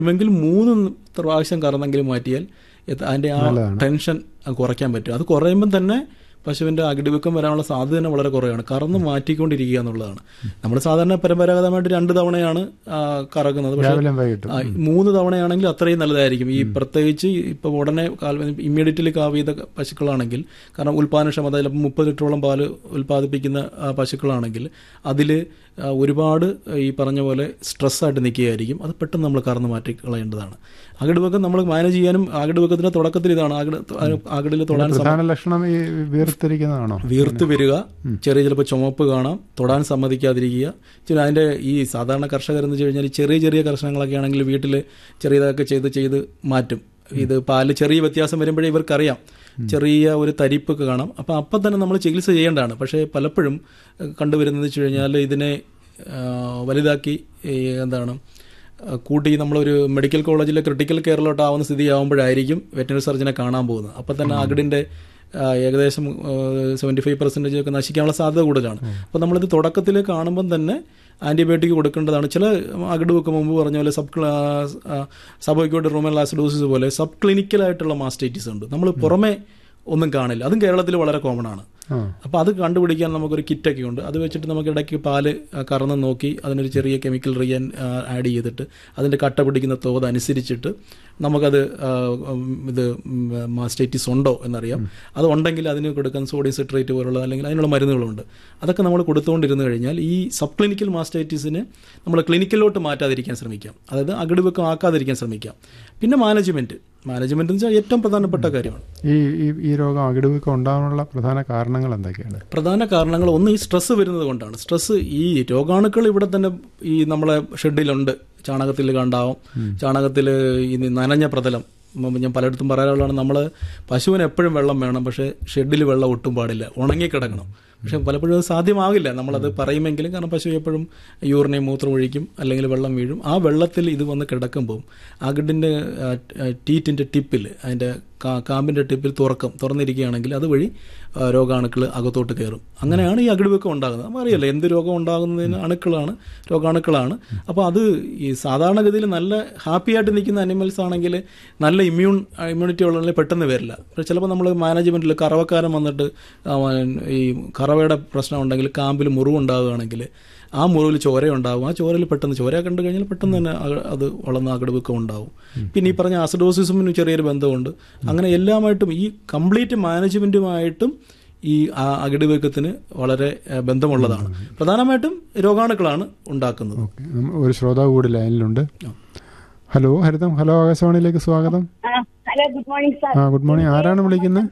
എങ്കിൽ മൂന്ന് പ്രാവശ്യം കറന്നെങ്കിലും മാറ്റിയാൽ എത്ത- അതിന്റെ ആ നല്ലതാണ്. ടെൻഷൻ കുറയ്ക്കാൻ പറ്റും അത് കുറയുമ്പം തന്നെ പശുവിന്റെ അകിടിവെക്കം വരാനുള്ള സാധ്യത തന്നെ വളരെ കുറവാണ് കറന്ന് മാറ്റിക്കൊണ്ടിരിക്കുക എന്നുള്ളതാണ് നമ്മൾ സാധാരണ പരമ്പരാഗതമായിട്ട് രണ്ട് തവണയാണ് ആ, കറക്കുന്നത് പക്ഷേ രാവിലെയും വൈകിട്ടും ആ, മൂന്ന് തവണയാണെങ്കിൽ അത്രയും നല്ലതായിരിക്കും ഈ പ്രത്യേകിച്ച് ഇപ്പൊ ഉടനെ ഇമ്മീഡിയറ്റ്ലി കാവ് ചെയ്ത പശുക്കളാണെങ്കിൽ കാരണം ഉൽപാദനക്ഷമത ചിലപ്പോൾ മുപ്പത് ലിറ്ററോളം പാല് ഉൽപ്പാദിപ്പിക്കുന്ന ആ, പശുക്കളാണെങ്കിൽ അതിൽ ഒരുപാട് ഈ പറഞ്ഞ പോലെ സ്ട്രെസ്സായിട്ട് നിൽക്കുകയായിരിക്കും അത് പെട്ടെന്ന് നമ്മൾ കറന്ന് മാറ്റി കളയേണ്ടതാണ് അകിടുവെക്കം നമ്മൾ മാനേജ് ചെയ്യാനും അകിടുവെക്കത്തിന്റെ തുടക്കത്തിൽ ഇതാണ് അകിട് അകിടിൽ തൊടാൻ സമ- പ്രധാന ലക്ഷണം ഈ വീർത്തിരിക്കുന്നതാണോ വീർത്ത് വരിക ചെറിയ ചിലപ്പോൾ ചുമപ്പ് കാണാം തൊടാൻ സമ്മതിക്കാതിരിക്കുക ചില അതിന്റെ ഈ സാധാരണ കർഷകർ എന്ന് വെച്ച് കഴിഞ്ഞാൽ ഈ ചെറിയ ചെറിയ കർഷകങ്ങളൊക്കെ ആണെങ്കിൽ വീട്ടിൽ ചെറിയതൊക്കെ ചെയ്ത് ചെയ്ത് മാറ്റും ഇത് പാല് ചെറിയ വ്യത്യാസം വരുമ്പോഴേ ഇവർക്കറിയാം ചെറിയ ഒരു തരിപ്പൊക്കെ കാണാം അപ്പം അപ്പം തന്നെ നമ്മൾ ചികിത്സ ചെയ്യേണ്ടതാണ് പക്ഷേ പലപ്പോഴും ഏഹ്, കണ്ടുവരുന്നത് വെച്ച് കഴിഞ്ഞാൽ ഇതിനെ ആ, വലുതാക്കി ഈ എന്താണ് ആ, കൂട്ടി നമ്മളൊരു മെഡിക്കൽ കോളേജിലെ ക്രിട്ടിക്കൽ കെയറിലോട്ട് ആവുന്ന സ്ഥിതിയാവുമ്പോഴായിരിക്കും വെറ്റിനറി സർജനെ കാണാൻ പോകുന്നത് അപ്പം തന്നെ അകിടിന്റെ ആ, ഏകദേശം സെവൻറ്റി ഫൈവ് പെർസെൻറ്റേജ് ഒക്കെ നശിക്കാനുള്ള സാധ്യത കൂടുതലാണ് അപ്പോൾ നമ്മളിത് തുടക്കത്തിൽ കാണുമ്പം തന്നെ ആൻറ്റിബയോട്ടിക് കൊടുക്കേണ്ടതാണ് ചില അകിട് വെക്ക് മുമ്പ് പറഞ്ഞ പോലെ സബ് സബോയ്ക്കോട്ട് റൂമൽ ആസിഡോസിസ് പോലെ സബ് ക്ലിനിക്കലായിട്ടുള്ള മാസ്റ്റൈറ്റിസ് ഉണ്ട് നമ്മൾ പുറമെ ഒന്നും കാണില്ല അതും കേരളത്തിൽ വളരെ കോമൺ ആണ് ആ അപ്പോൾ അത് കണ്ടുപിടിക്കാൻ നമുക്കൊരു കിറ്റൊക്കെ ഉണ്ട് അത് വെച്ചിട്ട് നമുക്ക് ഇടയ്ക്ക് പാല് ആ, കറന്ന് നോക്കി അതിനൊരു ചെറിയ കെമിക്കൽ റിയൻ ആഡ് ചെയ്തിട്ട് അതിൻ്റെ കട്ട പിടിക്കുന്ന തോത് അനുസരിച്ചിട്ട് നമുക്കത് ആ, ഉം, ഇത് മാസ്റ്റൈറ്റിസ് ഉണ്ടോ എന്നറിയാം അത് ഉണ്ടെങ്കിൽ അതിന് കൊടുക്കാൻ സോഡിയം സിട്രേറ്റ് പോലുള്ള അല്ലെങ്കിൽ അതിനുള്ള മരുന്നുകളുണ്ട് അതൊക്കെ നമ്മൾ കൊടുത്തുകൊണ്ടിരുന്നു കഴിഞ്ഞാൽ ഈ സബ് ക്ലിനിക്കൽ മാസ്റ്റൈറ്റിസിനെ നമ്മൾ ക്ലിനിക്കലിലോട്ട് മാറ്റാതിരിക്കാൻ ശ്രമിക്കാം അതായത് അകിടുവെക്കം ആക്കാതിരിക്കാൻ ശ്രമിക്കാം പിന്നെ മാനേജ്മെന്റ് മാനേജ്മെന്റ് എന്ന് വെച്ചാൽ ഏറ്റവും പ്രധാനപ്പെട്ട കാര്യമാണ് ഈ ഈ- ഈ രോഗം അകിടുവീക്കം ഉണ്ടാകാനുള്ള പ്രധാന കാരണങ്ങൾ എന്തൊക്കെയാണ് പ്രധാന കാരണങ്ങൾ ഒന്ന് ഈ സ്ട്രെസ് വരുന്നത് കൊണ്ടാണ് സ്ട്രെസ് ഈ രോഗാണുക്കൾ ഇവിടെ തന്നെ ഈ നമ്മളെ ഷെഡിലുണ്ട് ചാണകത്തിൽ കണ്ടാവും ചാണകത്തിൽ ഈ നനഞ്ഞ പ്രതലം ഉം, ഞാൻ പലയിടത്തും പറയാനുള്ളതാണ് നമ്മൾ പശുവിന് എപ്പോഴും വെള്ളം വേണം പക്ഷേ ഷെഡിൽ വെള്ളം ഒട്ടും പാടില്ല ഉണങ്ങി കിടക്കണം പക്ഷെ പലപ്പോഴും അത് സാധ്യമാകില്ല നമ്മളത് പറയുമെങ്കിലും കാരണം പശു എപ്പോഴും യൂറിനെയും മൂത്രം ഒഴിക്കും അല്ലെങ്കിൽ വെള്ളം വീഴും ആ വെള്ളത്തിൽ ഇത് വന്ന് കിടക്കുമ്പോൾ അകിടിൻ്റെ ടീറ്റിൻ്റെ ടിപ്പിൽ അതിൻ്റെ കാ- കാമ്പിൻ്റെ ടിപ്പിൽ തുറക്കും തുറന്നിരിക്കുകയാണെങ്കിൽ അതുവഴി ആ, രോഗാണുക്കൾ അകത്തോട്ട് കയറും അങ്ങനെയാണ് ഈ അകിടുവെക്കം ഉണ്ടാകുന്നത് നമുക്കറിയാലോ എന്ത് രോഗം ഉണ്ടാകുന്നതിന് അണുക്കളാണ് രോഗാണുക്കളാണ് അപ്പോൾ അത് ഈ സാധാരണഗതിയിൽ നല്ല ഹാപ്പി ആയിട്ട് നിൽക്കുന്ന അനിമൽസ് ആണെങ്കിൽ നല്ല ഇമ്മ്യൂൺ ഇമ്മ്യൂണിറ്റി ഉള്ളതിൽ പെട്ടെന്ന് വരില്ല പക്ഷേ ചിലപ്പോൾ നമ്മൾ മാനേജ്മെൻറ്റിൽ കറവക്കാരൻ വന്നിട്ട് ആ, ഈ കറവയുടെ പ്രശ്നം ഉണ്ടെങ്കിൽ കാമ്പിൽ മുറിവുണ്ടാകുകയാണെങ്കിൽ ആ മുറിവിൽ ചോര ഉണ്ടാവും ആ ചോരയിൽ പെട്ടെന്ന് ചോര കണ്ടു കഴിഞ്ഞാൽ പെട്ടെന്ന് തന്നെ അക- അത് വളർന്ന അകിടുവെക്കം ഉണ്ടാവും പിന്നെ ഈ പറഞ്ഞ അസിഡോസിസുമിന് ചെറിയൊരു ബന്ധമുണ്ട് അങ്ങനെ എല്ലാമായിട്ടും ഈ കംപ്ലീറ്റ് മാനേജ്മെന്റുമായിട്ടും ഈ ആ- അകിടുവെക്കത്തിന് വളരെ ഏഹ്, ബന്ധമുള്ളതാണ് പ്രധാനമായിട്ടും രോഗാണുക്കളാണ് ഉണ്ടാക്കുന്നത് ഓക്കെ ഒരു ശ്രോതാവ് കൂടി ലൈനിലുണ്ട് ഹലോ ഹരിതം ഹലോ ആകാശവാണിയിലേക്ക് സ്വാഗതം ആ, ഹലോ ഗുഡ് മോർണിംഗ് സാർ ആ ഗുഡ് മോർണിംഗ് ആരാണ് വിളിക്കുന്നത്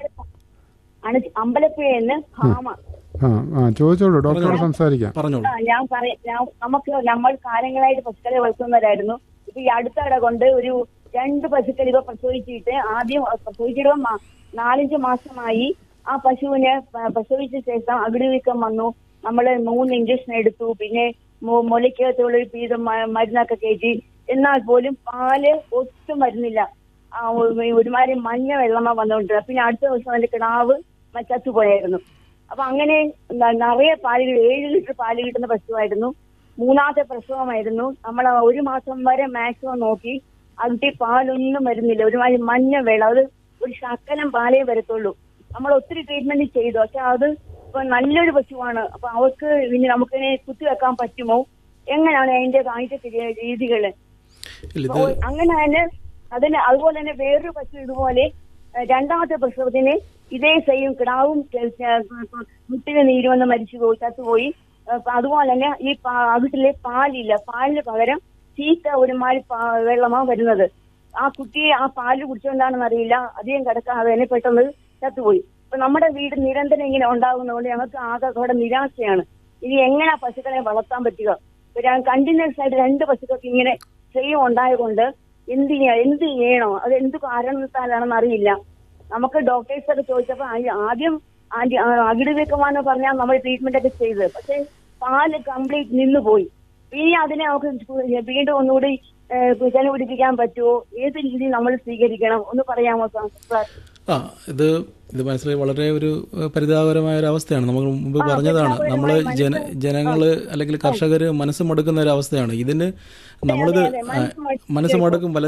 ആണ് അമ്പലപ്പുഴന്ന് ഭാമ ആ ആ ചോദിച്ചോളൂ ഡോക്ടറോട് സംസാരിക്കാം പറഞ്ഞോളൂ ആ, ഞാൻ പറയാം ഞാൻ നമുക്ക് നമ്മൾ കാലങ്ങളായിട്ട് പശുക്കളെ വളർത്തുന്നവരായിരുന്നു ഇപ്പൊ ഈ അടുത്തിടെ കൊണ്ട് ഒരു രണ്ട് പശുക്കൾ ഇവ പ്രസവിച്ചിട്ട് ആദ്യം പ്രസവിച്ചിട്ട് മ- നാലഞ്ച് മാസമായി ആ പശുവിന് പ- പ്രസവിച്ച ശേഷം അകിടുവീക്കം വന്നു നമ്മൾ മൂന്ന് ഇഞ്ചക്ഷൻ എടുത്തു പിന്നെ മു- മുലയ്ക്കകത്തുള്ള ഒരു പീതം മ- മരുന്നൊക്കെ കയറ്റി എന്നാൽ പോലും പാല് ഒട്ടും വരുന്നില്ല ആ, ഒരു- ഒരുമാതിരി മഞ്ഞ വെള്ളമാ വന്നുകൊണ്ട് പിന്നെ അടുത്ത ദിവസം അതിന്റെ കിടാവ് മ- ചത്തുപോയായിരുന്നു അപ്പൊ അങ്ങനെ ന- നിറയെ പാല് കിട്ടി- ഏഴ് ലിറ്റർ പാല് കിട്ടുന്ന പശുവായിരുന്നു മൂന്നാമത്തെ പ്രസവമായിരുന്നു നമ്മൾ ഒരു മാസം വരെ മാക്സിമം നോക്കി അതിന്റെ പാലൊന്നും വരുന്നില്ല ഒരുമാതിരി മഞ്ഞ വെള്ളം അത് ഒരു ശക്കലം പാലേ വരത്തുള്ളൂ നമ്മൾ ഒത്തിരി ട്രീറ്റ്മെന്റ് ചെയ്തു പക്ഷെ അത് ഇപ്പൊ നല്ലൊരു പശുവാണ് അപ്പൊ അവർക്ക് ഇനി നമുക്കിനെ കുത്തിവെക്കാൻ പറ്റുമോ എങ്ങനെയാണ് അതിന്റെ അതിന്റെ രീതികള് ഇല്ല, ഇത് ഓ, അങ്ങനെ തന്നെ അതിന് അതുപോലെ തന്നെ വേറൊരു പശു ഇതുപോലെ ഏഹ്, രണ്ടാമത്തെ പ്രസവത്തിന് ഇതേ സെയിം കിടാവും ചെ- ചെ- മുട്ടിന് നീര് വന്ന് മരിച്ചു പോയി ചത്തുപോയി ഏഹ്, അപ്പൊ അതുപോലെ തന്നെ ഈ പാ- അകിട്ടിലെ പാലില്ല പാലിന് പകരം ചീത്ത ഒരുമാതിരി പാ- വെള്ളമാ വരുന്നത് ആ കുട്ടി ആ പാല് കുടിച്ചുകൊണ്ടാണെന്ന് അറിയില്ല അധികം കിടക്കാതെ തന്നെ പെട്ടെന്ന് ചത്തുപോയി അപ്പൊ നമ്മുടെ വീട് നിരന്തരം ഇങ്ങനെ ഉണ്ടാകുന്നതുകൊണ്ട് ഞങ്ങൾക്ക് ആകെ അവിടെ നിരാശയാണ് ഇനി എങ്ങനെ ആ പശുക്കളെ വളർത്താൻ പറ്റുക കണ്ടിന്യൂസ് ആയിട്ട് രണ്ട് പശുക്കൾക്ക് ഇങ്ങനെ സെയിം ഉണ്ടായതുകൊണ്ട് എന്ത് ചെയ്യാ എന്ത് ചെയ്യണോ അത് എന്ത് കാരണത്താലാണെന്ന് അറിയില്ല നമുക്ക് ഡോക്ടേഴ്സ് ഒക്കെ ചോദിച്ചപ്പോ ആ- ആദ്യം ആന്റി അകിട് വെക്കുവാന്ന് പറഞ്ഞാൽ നമ്മൾ ട്രീറ്റ്മെന്റ് ഒക്കെ ചെയ്തത് പക്ഷെ പാല് കംപ്ലീറ്റ് നിന്നു പോയി ഇനി അതിനെ നമുക്ക് വീണ്ടും ഒന്നുകൂടി ചെലവ് പിടിപ്പിക്കാൻ പറ്റുമോ ഏത് രീതി നമ്മൾ സ്വീകരിക്കണം ഒന്ന് പറയാമോ സാർ ആ ഇത് ഇത് മനസ്സിലായി വളരെ ഒരു ഏഹ്, പരിതാപകരമായ ഒരു അവസ്ഥയാണ് നമ്മൾ മുമ്പ് പറഞ്ഞതാണ് നമ്മൾ ജന ജനങ്ങൾ അല്ലെങ്കിൽ കർഷകർ മനസ്സ് മടുക്കുന്ന ഒരു അവസ്ഥയാണ് ഇതിന് നമ്മളിത് അതെ, മനസ്സ് ആ, മനസ്സ് മടുക്കും പല